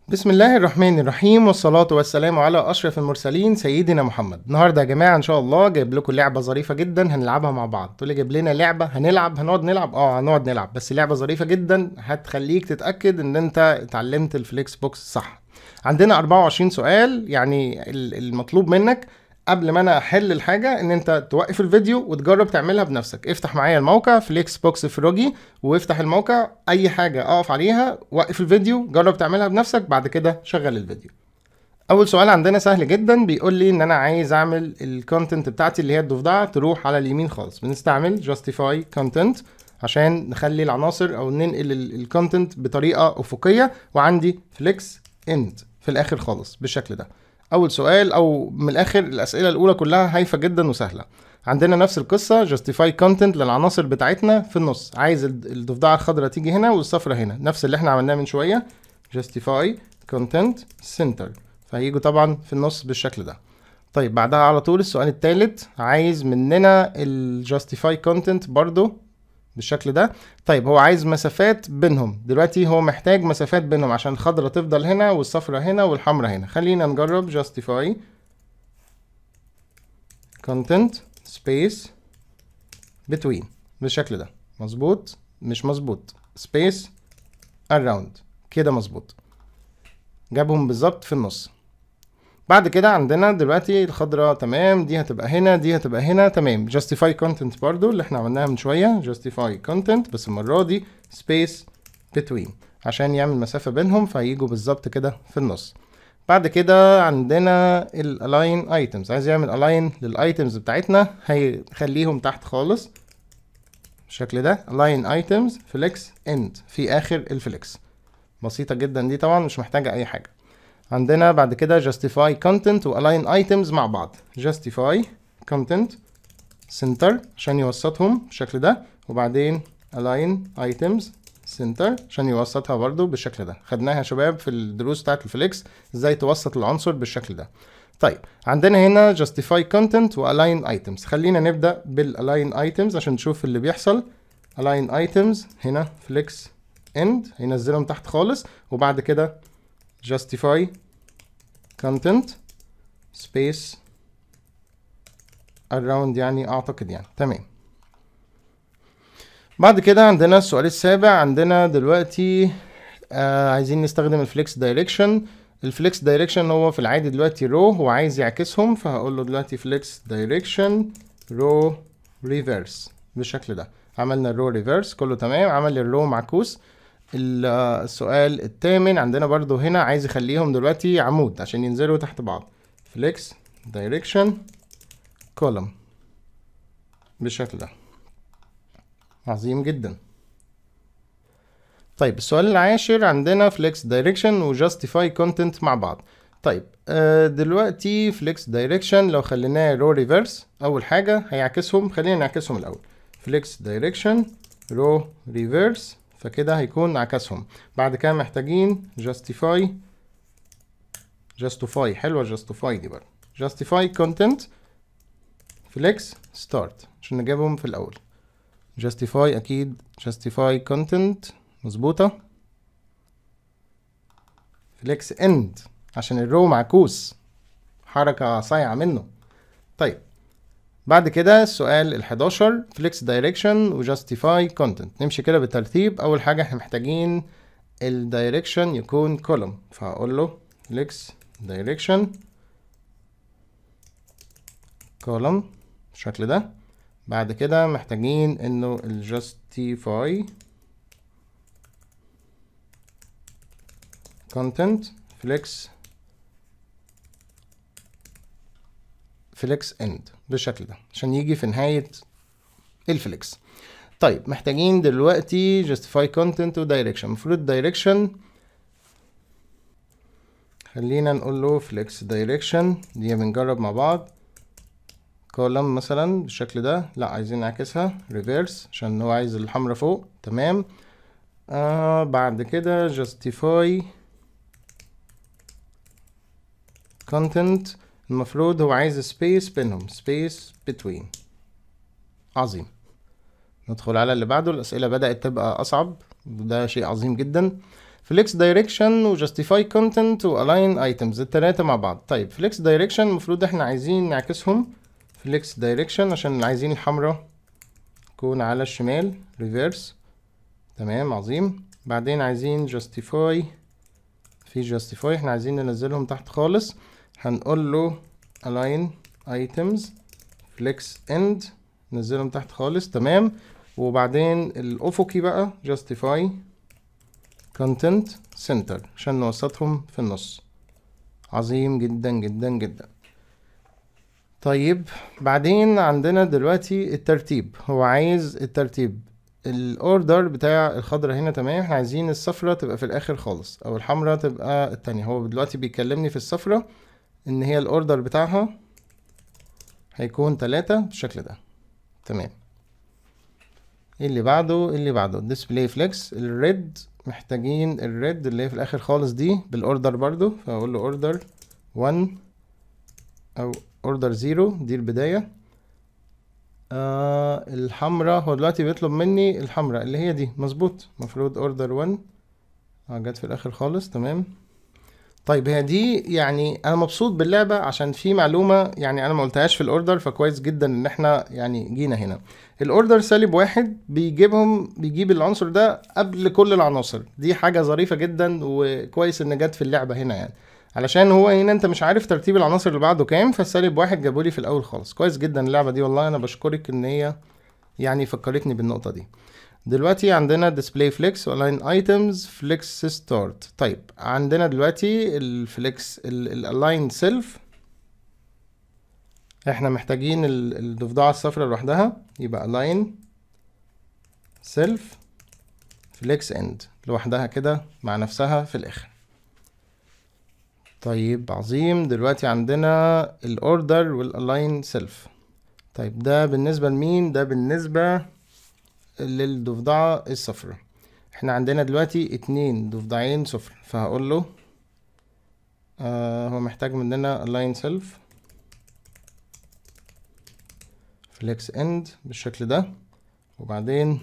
بسم الله الرحمن الرحيم والصلاة والسلام على أشرف المرسلين سيدنا محمد النهاردة يا جماعة إن شاء الله جايب لكم لعبة ظريفة جدا هنلعبها مع بعض تقول لي جايب لنا لعبة هنلعب هنقعد نلعب اه هنقعد نلعب بس لعبة ظريفة جدا هتخليك تتأكد إن أنت اتعلمت الفليكس بوكس صح عندنا 24 سؤال يعني ال- المطلوب منك قبل ما انا احل الحاجه ان انت توقف الفيديو وتجرب تعملها بنفسك افتح معايا الموقع فليكس بوكس فروجي وافتح الموقع اي حاجه اقف عليها وقف الفيديو جرب تعملها بنفسك بعد كده شغل الفيديو اول سؤال عندنا سهل جدا بيقول لي ان انا عايز اعمل الكونتنت بتاعتي اللي هي الضفدعه تروح على اليمين خالص بنستعمل justify content عشان نخلي العناصر او ننقل الكونتنت بطريقه افقيه وعندي فليكس اند في الاخر خالص بالشكل ده اول سؤال او من الاخر الاسئله الاولى كلها هايفه جدا وسهله عندنا نفس القصه justify content للعناصر بتاعتنا في النص عايز الد- الضفدعه الخضراء تيجي هنا والصفراء هنا نفس اللي احنا عملناه من شويه justify content center فهيجوا طبعا في النص بالشكل ده طيب بعدها على طول السؤال الثالث عايز مننا ال justify content برضو بالشكل ده طيب هو عايز مسافات بينهم دلوقتي هو محتاج مسافات بينهم عشان الخضرة تفضل هنا والصفرة هنا والحمرة هنا خلينا نجرب justify content space between بالشكل ده مظبوط مش مظبوط space around كده مظبوط جابهم بالظبط في النص بعد كده عندنا دلوقتي الخضراء تمام دي هتبقى هنا دي هتبقى هنا تمام justify content برضو اللي احنا عملناها من شوية justify content بس المرة دي space between عشان يعمل مسافة بينهم فهيجوا بالظبط كده في النص بعد كده عندنا ال align items عايز يعمل align للايتمز بتاعتنا هيخليهم تحت خالص بالشكل ده align items flex end في اخر الفليكس بسيطة جدا دي طبعا مش محتاجة اي حاجة عندنا بعد كده justify content و align items مع بعض justify content center عشان يوسطهم بالشكل ده وبعدين align items center عشان يوسطها برضو بالشكل ده خدناها يا شباب في الدروس بتاعت الفليكس ازاي توسط العنصر بالشكل ده طيب عندنا هنا justify content و align items خلينا نبدأ بال align items عشان نشوف اللي بيحصل align items هنا flex end هينزلهم تحت خالص وبعد كده justify content space around يعني اعتقد يعني تمام بعد كده عندنا السؤال السابع عندنا دلوقتي آه عايزين نستخدم الفليكس دايركشن الفليكس دايركشن هو في العادي دلوقتي رو هو عايز يعكسهم فهقول له دلوقتي فليكس دايركشن رو ريفرس بالشكل ده عملنا الرو ريفرس كله تمام عمل الرو معكوس ال- آه، السؤال الثامن عندنا برضو هنا عايز يخليهم دلوقتي عمود عشان ينزلوا تحت بعض فليكس دايركشن كولوم بالشكل ده عظيم جدا طيب السؤال العاشر عندنا فليكس دايركشن وجاستيفاي كونتنت مع بعض طيب آه دلوقتي فليكس دايركشن لو خليناه رو ريفرس اول حاجه هيعكسهم خلينا نعكسهم الاول فليكس دايركشن رو ريفرس فكده هيكون عكسهم بعد كده محتاجين justify justify حلوة justify دي برضه justify content flex start عشان نجيبهم في الأول justify أكيد justify content مظبوطة flex end عشان الرو معكوس حركة صايعة منه طيب بعد كده السؤال ال 11 فليكس دايركشن وجاستيفاي كونتنت نمشي كده بالترتيب اول حاجه احنا محتاجين الدايركشن يكون كولوم فهقول له فليكس دايركشن كولوم بالشكل ده بعد كده محتاجين انه الجاستيفاي كونتنت فليكس فليكس اند بالشكل ده عشان يجي في نهاية الفليكس طيب محتاجين دلوقتي justify content و direction المفروض direction خلينا نقول له flex direction دي بنجرب مع بعض column مثلا بالشكل ده لا عايزين نعكسها reverse عشان هو عايز الحمرا فوق تمام آه بعد كده justify content المفروض هو عايز سبيس بينهم سبيس between عظيم ندخل على اللي بعده الأسئلة بدأت تبقى أصعب وده شيء عظيم جدا فليكس دايركشن وجاستيفاي كونتنت والاين ايتمز التلاتة مع بعض طيب فليكس دايركشن المفروض احنا عايزين نعكسهم فليكس دايركشن عشان عايزين الحمراء تكون على الشمال ريفيرس تمام عظيم بعدين عايزين جاستيفاي في جاستيفاي احنا عايزين ننزلهم تحت خالص هنقول له align items flex end ننزلهم تحت خالص تمام وبعدين الافقي بقى justify content center عشان نوسطهم في النص عظيم جدا جدا جدا طيب بعدين عندنا دلوقتي الترتيب هو عايز الترتيب الاوردر بتاع الخضرة هنا تمام احنا عايزين الصفرة تبقى في الاخر خالص او الحمرة تبقى التانية هو دلوقتي بيكلمني في الصفرة ان هي الاوردر بتاعها هيكون تلاتة بالشكل ده تمام اللي بعده اللي بعده ديسبلاي فليكس الريد محتاجين الريد اللي هي في الاخر خالص دي بالاوردر برضو فاقول له اوردر 1 او اوردر 0 دي البداية آه الحمراء هو دلوقتي بيطلب مني الحمراء اللي هي دي مظبوط المفروض اوردر 1 اه جت في الاخر خالص تمام طيب هي دي يعني انا مبسوط باللعبه عشان في معلومه يعني انا ما قلتهاش في الاوردر فكويس جدا ان احنا يعني جينا هنا الاوردر سالب واحد بيجيبهم بيجيب العنصر ده قبل كل العناصر دي حاجه ظريفه جدا وكويس ان جت في اللعبه هنا يعني علشان هو هنا انت مش عارف ترتيب العناصر اللي بعده كام فالسالب واحد جابولي في الاول خالص كويس جدا اللعبه دي والله انا بشكرك ان هي يعني فكرتني بالنقطه دي دلوقتي عندنا display flex align items flex start طيب عندنا دلوقتي الفليكس الالاين سيلف احنا محتاجين الضفدعة الصفراء لوحدها يبقى align self flex end لوحدها كده مع نفسها في الاخر طيب عظيم دلوقتي عندنا الاوردر والالاين سيلف طيب ده بالنسبة لمين ده بالنسبة للضفدعة الصفراء احنا عندنا دلوقتي اتنين ضفدعين صفر فهقول له آه هو محتاج مننا align self flex end بالشكل ده وبعدين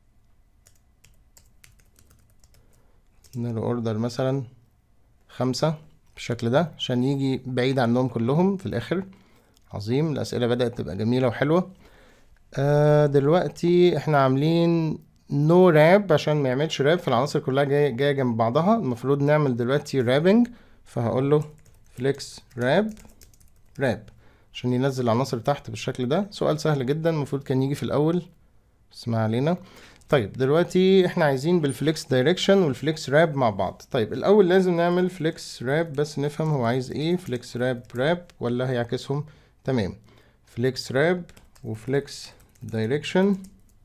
له اوردر مثلا خمسة بالشكل ده عشان يجي بعيد عنهم كلهم في الاخر عظيم الاسئلة بدأت تبقى جميلة وحلوة آه دلوقتي احنا عاملين نو no راب عشان ما يعملش راب فالعناصر كلها جايه جايه جنب بعضها المفروض نعمل دلوقتي رابنج فهقول له فليكس راب راب عشان ينزل العناصر تحت بالشكل ده سؤال سهل جدا المفروض كان يجي في الاول بس ما علينا طيب دلوقتي احنا عايزين بالفليكس دايركشن والفليكس راب مع بعض طيب الاول لازم نعمل فليكس راب بس نفهم هو عايز ايه فليكس راب راب ولا هيعكسهم تمام فليكس راب وفليكس دايركشن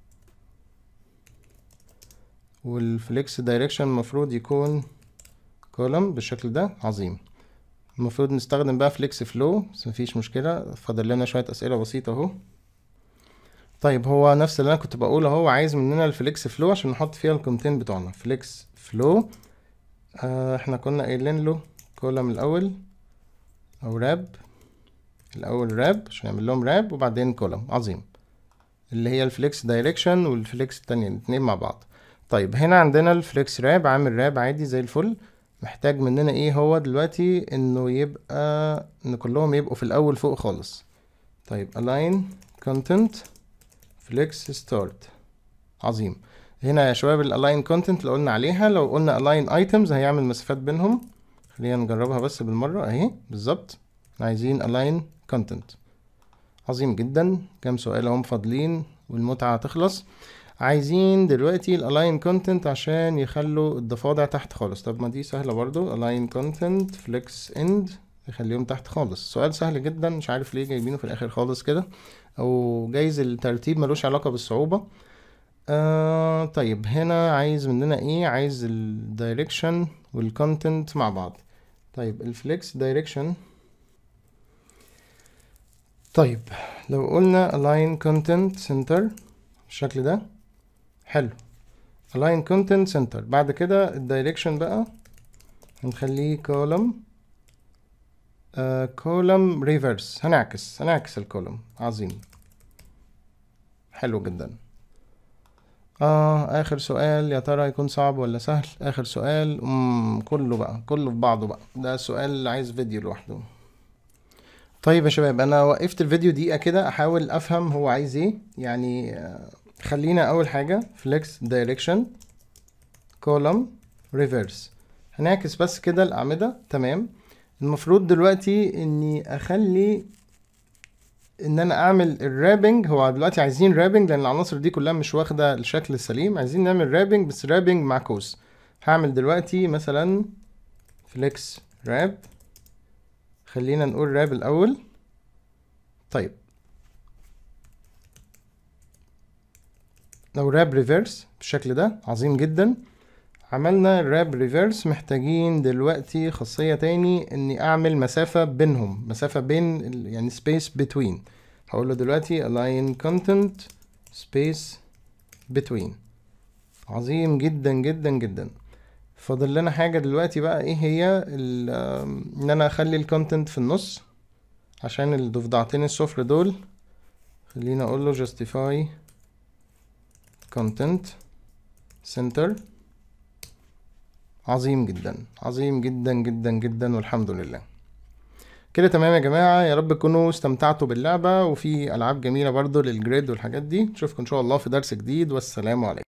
والفليكس دايركشن المفروض يكون كولوم بالشكل ده عظيم المفروض نستخدم بقى فليكس فلو بس مفيش مشكلة فاضل لنا شوية أسئلة بسيطة اهو طيب هو نفس اللي أنا كنت بقوله اهو عايز مننا الفليكس فلو عشان نحط فيها القيمتين بتوعنا فليكس فلو آه احنا كنا قايلين له كولوم الأول أو راب الأول راب عشان نعمل لهم راب وبعدين كولوم عظيم اللي هي الفليكس دايركشن والفليكس التانية الاتنين مع بعض طيب هنا عندنا الفليكس راب عامل راب عادي زي الفل محتاج مننا ايه هو دلوقتي انه يبقى ان كلهم يبقوا في الاول فوق خالص طيب align content flex start عظيم هنا يا شباب الالاين كونتنت اللي قلنا عليها لو قلنا align items هيعمل مسافات بينهم خلينا نجربها بس بالمرة اهي بالظبط عايزين align content عظيم جدا كام سؤال هم فاضلين والمتعة هتخلص عايزين دلوقتي الالاين كونتنت عشان يخلوا الضفادع تحت خالص طب ما دي سهلة برضو align content flex end يخليهم تحت خالص سؤال سهل جدا مش عارف ليه جايبينه في الاخر خالص كده او جايز الترتيب ملوش علاقة بالصعوبة آه طيب هنا عايز مننا ايه عايز الدايركشن والكونتنت مع بعض طيب الفليكس دايركشن طيب لو قلنا align content center بالشكل ده حلو align content center بعد كده الدايركشن بقى هنخليه column آه column reverse هنعكس هنعكس الكولوم عظيم حلو جدا اه اخر سؤال يا ترى يكون صعب ولا سهل اخر سؤال امم كله بقى كله في بعضه بقى ده سؤال اللي عايز فيديو لوحده طيب يا شباب انا وقفت الفيديو دقيقة كده احاول افهم هو عايز ايه يعني آه، خلينا اول حاجة flex direction column reverse هنعكس بس كده الاعمدة تمام المفروض دلوقتي اني اخلي ان انا اعمل الرابنج هو دلوقتي عايزين رابنج لان العناصر دي كلها مش واخده الشكل السليم عايزين نعمل رابنج بس رابنج معكوس هعمل دلوقتي مثلا فليكس راب خلينا نقول راب الاول طيب لو راب ريفرس بالشكل ده عظيم جدا عملنا الراب ريفرس محتاجين دلوقتي خاصية تاني اني اعمل مسافة بينهم مسافة بين ال- يعني space between هقول له دلوقتي align content space between عظيم جدا جدا جدا فاضل لنا حاجة دلوقتي بقى ايه هي ال- آم، ان انا اخلي الكونتنت في النص عشان الضفدعتين الصفر دول خلينا اقول له justify content center عظيم جدا عظيم جدا جدا جدا والحمد لله كده تمام يا جماعة يا رب تكونوا استمتعتوا باللعبة وفي ألعاب جميلة برضو للجريد والحاجات دي نشوفكم إن شاء الله في درس جديد والسلام عليكم